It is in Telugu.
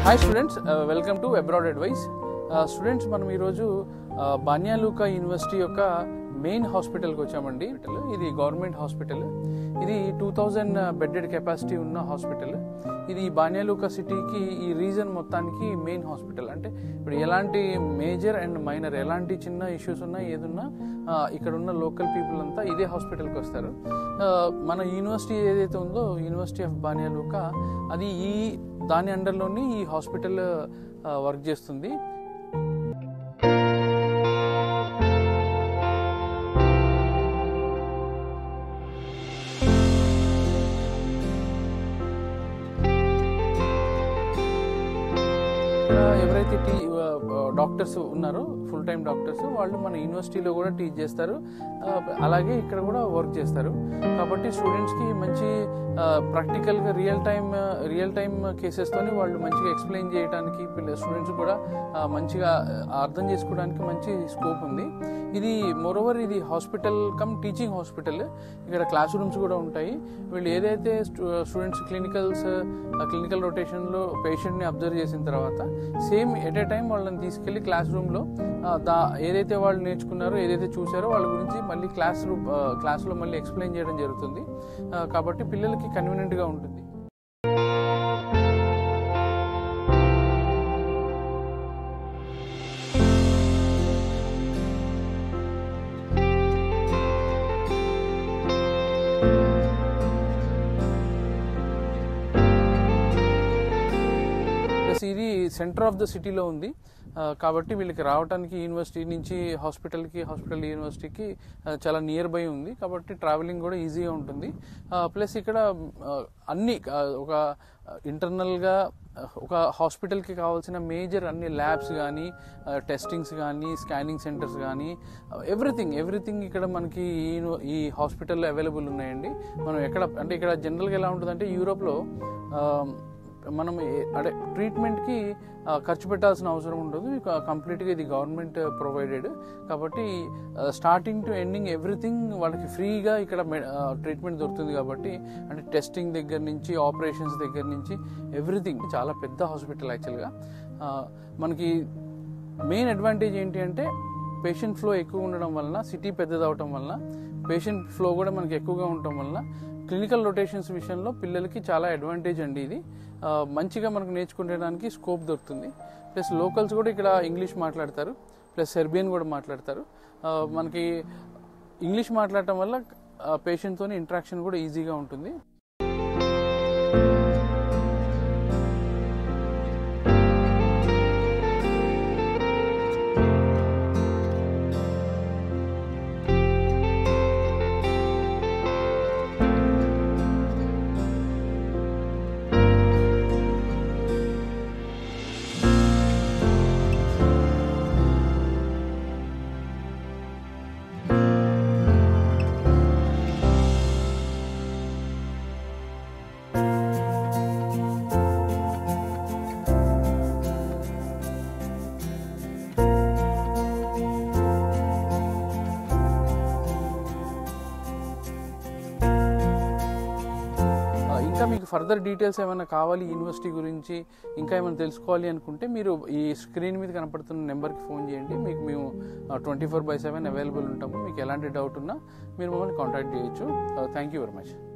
hi students welcome to abroad advice students మనం ఈరోజు uh, బాన్యాలూకా యూనివర్సిటీ యొక్క మెయిన్ హాస్పిటల్కి వచ్చామండి ఇది గవర్నమెంట్ హాస్పిటల్ ఇది టూ థౌజండ్ బెడెడ్ కెపాసిటీ ఉన్న హాస్పిటల్ ఇది బాన్యాలూకా సిటీకి ఈ రీజన్ మొత్తానికి మెయిన్ హాస్పిటల్ అంటే ఇప్పుడు ఎలాంటి మేజర్ అండ్ మైనర్ ఎలాంటి చిన్న ఇష్యూస్ ఉన్నా ఏదున్నా ఆ, ఇక్కడ ఉన్న లోకల్ పీపుల్ అంతా ఇదే హాస్పిటల్కి వస్తారు ఆ, మన యూనివర్సిటీ ఏదైతే ఉందో యూనివర్సిటీ ఆఫ్ బాన్యాలూకా అది ఈ దాని అండర్లోని ఈ హాస్పిటల్ వర్క్ చేస్తుంది ఇక్కడ ఎవరైతే టీ డాక్టర్స్ ఉన్నారో ఫుల్ టైం డాక్టర్స్ వాళ్ళు మన యూనివర్సిటీలో కూడా టీచ్ చేస్తారు ఆ, అలాగే ఇక్కడ కూడా వర్క్ చేస్తారు కాబట్టి స్టూడెంట్స్కి మంచి ప్రాక్టికల్గా రియల్ టైమ్ రియల్ టైమ్ కేసెస్తోని వాళ్ళు మంచిగా ఎక్స్ప్లెయిన్ చేయడానికి పిల్ల స్టూడెంట్స్ కూడా ఆ, మంచిగా ఆ, అర్థం చేసుకోవడానికి మంచి స్కోప్ ఉంది ఇది మోరోవర్ ఇది హాస్పిటల్ కమ్ టీచింగ్ హాస్పిటల్ ఇక్కడ క్లాస్ రూమ్స్ కూడా ఉంటాయి వీళ్ళు ఏదైతే స్టూడెంట్స్ క్లినికల్స్ క్లినికల్ రొటేషన్లో పేషెంట్ని అబ్జర్వ్ చేసిన తర్వాత సేమ్ ఎట్ ఏ టైం వాళ్ళని తీసుకెళ్లి క్లాస్ రూమ్లో దా ఏదైతే వాళ్ళు నేర్చుకున్నారో ఏదైతే చూసారో వాళ్ళ గురించి మళ్ళీ క్లాస్ రూమ్ క్లాస్లో మళ్ళీ ఎక్స్ప్లెయిన్ చేయడం జరుగుతుంది ఆ, కాబట్టి పిల్లలకి కన్వీనియంట్గా ఉంటుంది ప్లస్ ఇది సెంటర్ ఆఫ్ ద సిటీలో ఉంది ఆ, కాబట్టి వీళ్ళకి రావడానికి యూనివర్సిటీ నుంచి హాస్పిటల్కి హాస్పిటల్ యూనివర్సిటీకి ఆ, చాలా నియర్ బై ఉంది కాబట్టి ట్రావెలింగ్ కూడా ఈజీగా ఉంటుంది ప్లస్ ఇక్కడ ఆ, అన్ని ఆ, ఒక ఇంటర్నల్గా ఒక హాస్పిటల్కి కావాల్సిన మేజర్ అన్ని ల్యాబ్స్ కానీ టెస్టింగ్స్ కానీ స్కానింగ్ సెంటర్స్ కానీ ఎవ్రీథింగ్ ఎవ్రీథింగ్ ఇక్కడ మనకి ఈ యూని- ఈ హాస్పిటల్లో అవైలబుల్ ఉన్నాయండి మనం ఎక్కడ అంటే ఇక్కడ జనరల్గా ఎలా ఉంటుందంటే యూరోప్లో ఆ, మనం ఏ- అంటే ట్రీట్మెంట్కి ఆ, ఖర్చు పెట్టాల్సిన అవసరం ఉండదు ఇక కంప్లీట్గా ఇది గవర్నమెంట్ ప్రొవైడెడ్ కాబట్టి స్టార్టింగ్ టు ఎండింగ్ ఎవ్రీథింగ్ వాళ్ళకి ఫ్రీగా ఇక్కడ ట్రీట్మెంట్ దొరుకుతుంది కాబట్టి అంటే టెస్టింగ్ దగ్గర నుంచి ఆపరేషన్స్ దగ్గర నుంచి ఎవ్రీథింగ్ చాలా పెద్ద హాస్పిటల్ యాక్చువల్గా మనకి మెయిన్ అడ్వాంటేజ్ ఏంటి అంటే పేషెంట్ ఫ్లో ఎక్కువ ఉండడం వలన సిటీ పెద్దదవటం వలన పేషెంట్ ఫ్లో కూడా మనకి ఎక్కువగా ఉండటం వలన క్లినికల్ రొటేషన్స్ విషయంలో పిల్లలకి చాలా అడ్వాంటేజ్ అండి ఇది ఆ, మంచిగా మనకు నేర్చుకునేదానికి స్కోప్ దొరుకుతుంది ప్లస్ లోకల్స్ కూడా ఇక్కడ ఇంగ్లీష్ మాట్లాడతారు ప్లస్ సెర్బియన్ కూడా మాట్లాడతారు ఆ, మనకి ఇంగ్లీష్ మాట్లాడటం వల్ల పేషెంట్తో ఇంట్రాక్షన్ కూడా ఈజీగా ఉంటుంది ఆ, ఇంకా మీకు ఫర్దర్ డీటెయిల్స్ ఏమైనా కావాలి యూనివర్సిటీ గురించి ఇంకా ఏమైనా తెలుసుకోవాలి అనుకుంటే మీరు ఈ స్క్రీన్ మీద కనపడుతున్న నెంబర్కి ఫోన్ చేయండి మీకు మేము twenty four by seven available ఉంటాము మీకు ఎలాంటి డౌట్ ఉన్నా మీరు మమ్మల్ని కాంటాక్ట్ చేయొచ్చు థ్యాంక్ యూ వెరీ మచ్